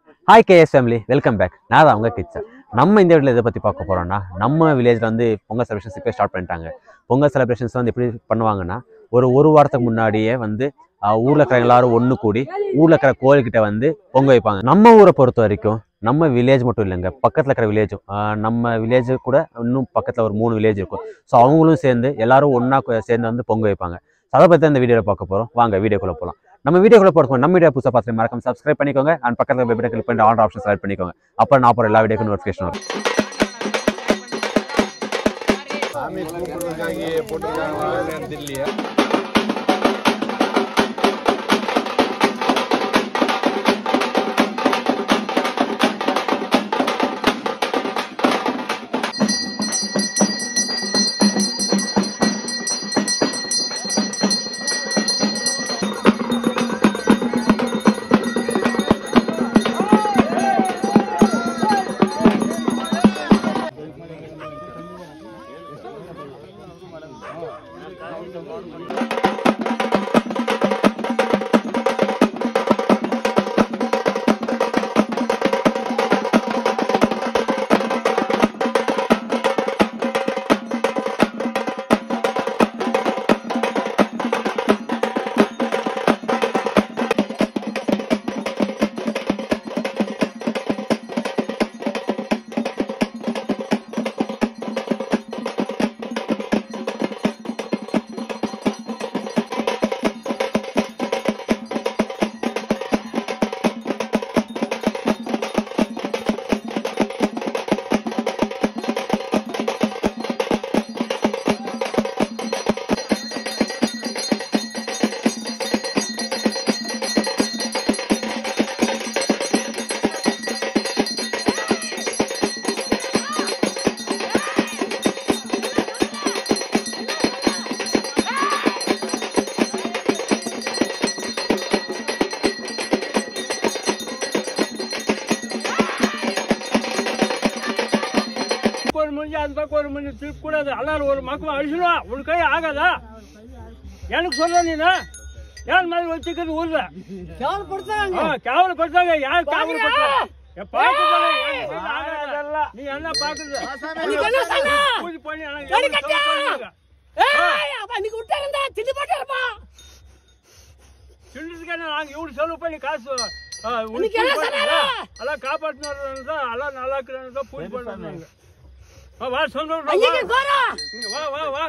Hi KS family welcome back நான் தான் உங்கள் கிச்சா நம்ம இந்த வீட்டில் இதை பற்றி பார்க்க போகிறோம்னா நம்ம வில்லேஜில் வந்து பொங்கல் செலிப்ரேஷன்ஸ் இப்போ ஸ்டார்ட் பண்ணிட்டாங்க பொங்கல் செலிப்ரேஷன்ஸ் வந்து எப்படி பண்ணுவாங்கன்னா ஒரு ஒரு வாரத்துக்கு முன்னாடியே வந்து ஆஹ், ஊர்ல இருக்கிற எல்லாரும் ஒன்று கூடி ஊர்ல இருக்கிற கோயில்கிட்ட வந்து பொங்க வைப்பாங்க நம்ம ஊரை பொறுத்த வரைக்கும் நம்ம வில்லேஜ் மட்டும் இல்லைங்க பக்கத்தில் இருக்கிற வில்லேஜும் நம்ம வில்லேஜ் கூட இன்னும் பக்கத்தில் ஒரு மூணு வில்லேஜ் இருக்கும் ஸோ அவங்களும் சேர்ந்து எல்லாரும் ஒன்றா சேர்ந்து வந்து பொங்க வைப்பாங்க So, அதை பற்றி இந்த வீடியோவில் பார்க்க போகிறோம் வாங்க வீடியோக்குள்ளே போகலாம் நம்ம வீடியோக்குள்ள போகிறோம் நம்ம வீடியோ புதுசாக பார்த்து மறக்காம சப்ஸ்கிரைப் பண்ணிக்கோங்க அண்ட் பக்கத்தில் பெல் கிளிக் பண்ணி ஆல் ஆப்ஷன் செலக்ட் பண்ணிக்கோங்க அப்போ நான் போகிற எல்லா வீடியோக்கும் நோட்டிஃபிகேஷன் வரும் சாமி கூப்பிட்டுருக்காங்க போட்டிருக்காங்களா தெரியலையா ஒரு முடிஞ்சு அந்த பக்கம் ஒரு முடிஞ்சு திருப்ப கூடாது எல்லாரும் ஒரு மக்கள் அழிச்சிடுவா உன் கை ஆகாதா எனக்கு சொல்ல நீனா ஏன் மாதிரி வச்சுக்கிறது ஊர்ல கேவலப்படுத்தாங்க ஆ, கேவலப்படுத்தாங்க யார் கேவலப்படுத்தாங்க ஏ, பாக்குறதால ஏன் இப்படி ஆகாத? நீ என்ன பாக்குறது அன்னைக்கு என்ன சொன்ன? பூஜை பண்ணி ஆனா கடி எவ்வளவு கட்டு. செலவு பண்ணுவீங்க? ஏய் அப்ப அன்னைக்கு விட்டாருந்தா திட்டு போட்டாருப்பா சின்னதுக்கு என்ன நாங்க இவ்வளவு செலவு பண்ணி காசு ஆ, ஒரு இன்னைக்கு என்ன பூஜை சொன்னாரு? பண்ணா, எல்லாம் காப்பாத்தினாரு தான் எல்லாம் நல்லா இருக்கிறாங்க தான் பூஜை பண்றாங்க வா, வா சொல்றோம் அன்னைக்கு கோரா வா வா வா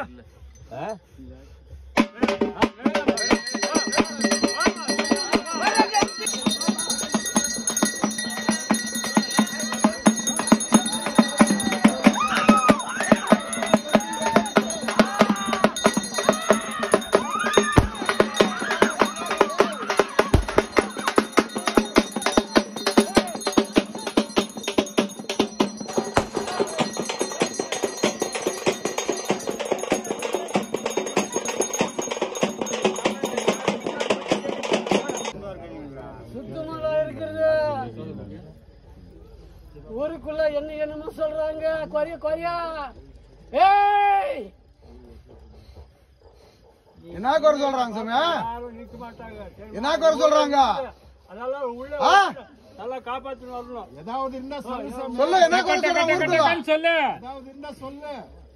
சுத்தமாக இருக்கிறது ஊருக்குள்ள என்ன என்னமோ சொல்றாங்க கொரிய கொரியா ஏய் என்ன குறை சொல்றாங்க சாமி யாரும் நிக்க மாட்டாங்க சரி, என்ன குறை சொல்றாங்க அதெல்லாம் உள்ள ஆ? நல்லா காப்பாத்தின்னு வரணும் ஏதாவது இருந்தா சொல்லு சாமி. சொல்லு என்ன குறை சொல்றாங்க ஊருக்குள்ள? சொல்லு ஏதாவது இருந்தா சொல்லு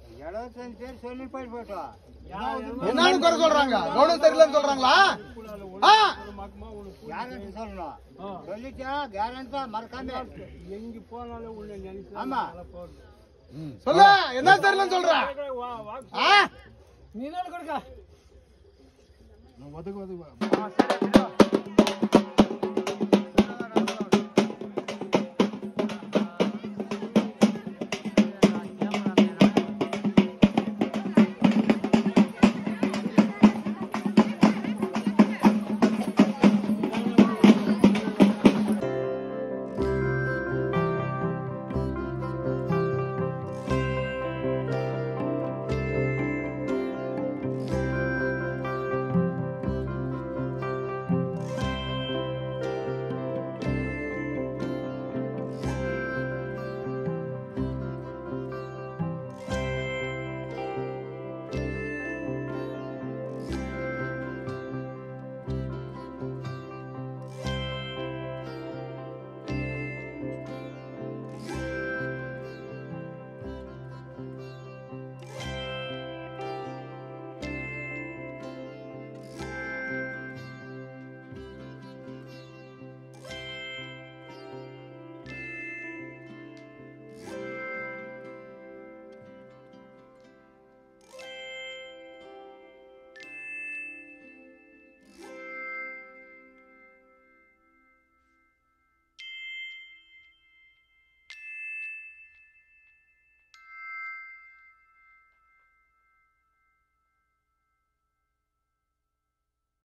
யார் என்னன்னு குறை சொல்றாங்க கவனம் தெரியலன்னு சொல்றாங்களா ஆ? எங்க போனாலும் உள்ள நினைச்சு ஆமா. நல்லா போகணும். சொல்லு என்ன தெரியலன்னு சொல்ற வா, வா. ஆ? நீ நாள் கொடுக்க ஒதுக்கு, ஒதுக்கு.